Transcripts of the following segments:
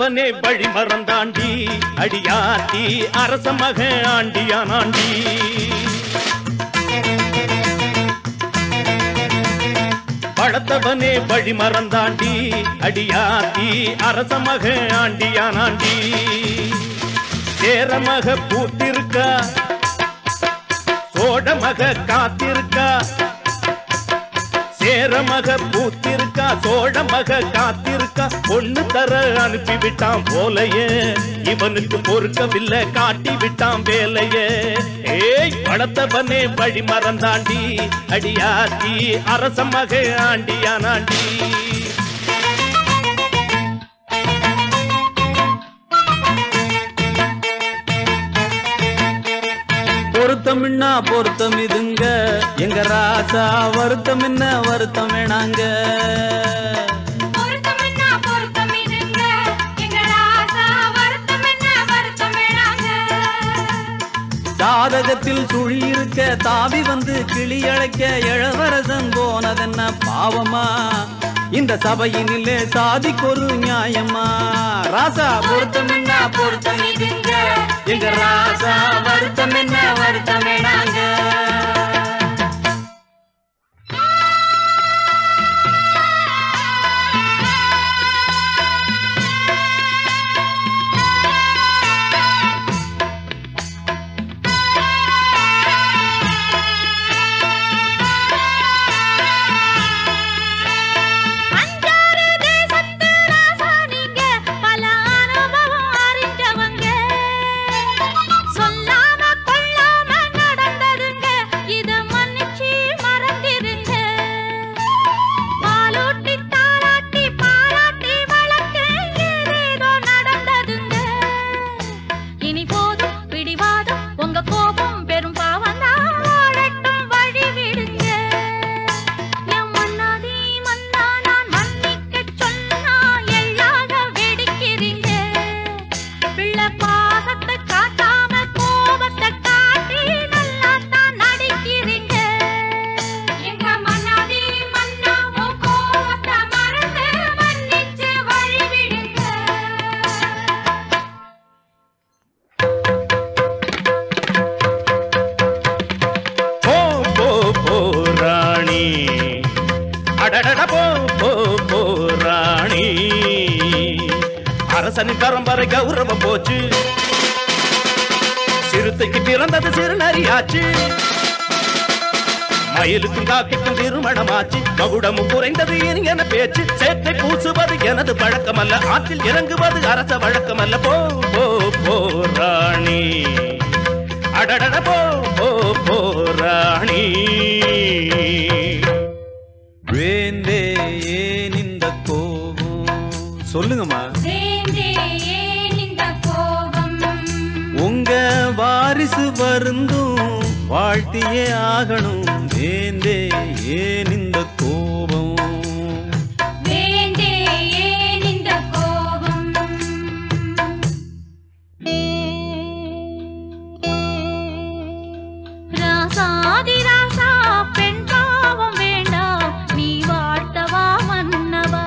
வளர்த்தவனே வழி மறந்தாண்டி அடியாத்தி அரச மக ஆண்டியானாண்டி வளர்த்தவனே வழி மறந்தாண்டி அடியாத்தி அரச மக ஆண்டியானாண்டி சேர மக பூத்திருக்கா சோழ மக காத்திருக்கா சேர மக பூத்திருக்கா சோழ மக காத்திருக்கா பொண்ணு தர அனுப்பி விட்டான் போலையே இவனுக்கு பொறுக்கவில்லை காட்டி விட்டான் வேலையே ஏய் படத்தவனே வழி மறந்தாண்டி அடியாத்தி அரச மக ஆண்டியானாண்டி பொருத்தம்னா பொருத்தம் இதுங்க எங்க ராசா வருத்தம் என்ன வருத்தம் வேணாங்க பொருத்தம் என்ன பொருத்தம் இதுங்க எங்க ராசா வருத்தம் என்ன வருத்தம் வேணாங்க ஜாதகத்தில் சுழி இருக்க தாவி வந்து கிளி அழைக்க இளவரசன் போனதென்ன பாவமா இந்த சபையினிலே சாதிக்கொரு நியாயமா ராசா பொருத்தம் என்ன பொருத்தம் இதுங்க எங்க ராசா வருத்தம் என்ன வருத்தம் வேணாங்க அஞ்சாறு தேசத்து ராசா நீங்க பல அனுபவம் அறிஞ்சவங்க சொல்லாம கொள்ளாம நடந்ததுங்க இத மன்னிச்சு மறந்திருங்க பாலூட்டி தாளாட்டி பாராட்டி வளர்க்க ஏதேதோ நடந்ததுங்க இனி போதும் பிடிவாதம் உங்க கோபம் பெரும் பாவம் தான் வாழட்டும் வழி விடுங்க என் மன்னாதி மன்னா நான் மன்னிக்கச் சொன்னா எள்ளாக வெடிக்கிறீங்க. பிள்ளை பாசத்தை காட்டாம கோபத்தை காட்டி நல்லாத்தான் நடிக்கிறீங்க. எங்க மன்னாதி மன்னா உன் கோபத்தை மறந்து மன்னிச்சு வழி விடுங்க. போ போ போ ராணி அடடட போ போ போ ராணி அரசனின் பரம்பரை கௌரவம் போச்சு சிறுத்தைக்கு பிறந்தது சிறுநரியாச்சு மயிலுக்கும் காக்கைக்கும் திருமணமாச்சு மகுடமும் குறைந்தது இனி என பேச்சு சேற்றை பூசுவது எனது பழக்கமல்ல ஆற்றில் இறங்குவது அரச வழக்கமல்ல போ போ போ ராணி அடடட போ போ போ ராணி வேந்தே ஏன் இந்த கோபம் சொல்லுங்கம்மா வேந்தே ஏன் இந்த கோபம் உங்க வாரிசு வருந்தும் வாழ்த்தியே ஆகணும் வேந்தே ஏன் இந்த கோபம் வேந்தே ஏன் இந்த கோபம் ராசாதி ராசா பெண் பாவம் வேண்டாம் நீ வாழ்த்தவா மன்னவா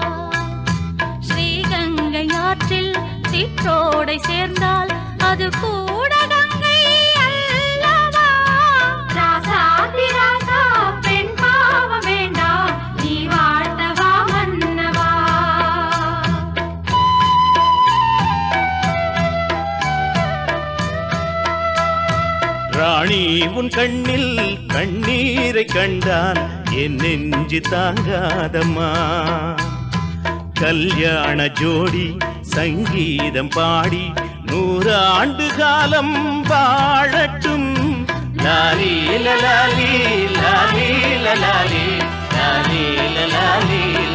ஸ்ரீகங்கை ஆற்றில் சிற்றோடை சேர்ந்தால் அது கூட கங்கை அல்லவா ராசாதி ராசா பெண் பாவம் வேண்டாம் நீ வாழ்த்தவா மன்னவா ராணி உன் கண்ணில் கண்ணீரை கண்டான் என் நெஞ்சு தாங்காதம்மா கல்யாண ஜோடி சங்கீதம் பாடி நூறு ஆண்டு காலம் வாழட்டும் லாலி லலாலி லாலி லலாலி லாலி லலாலி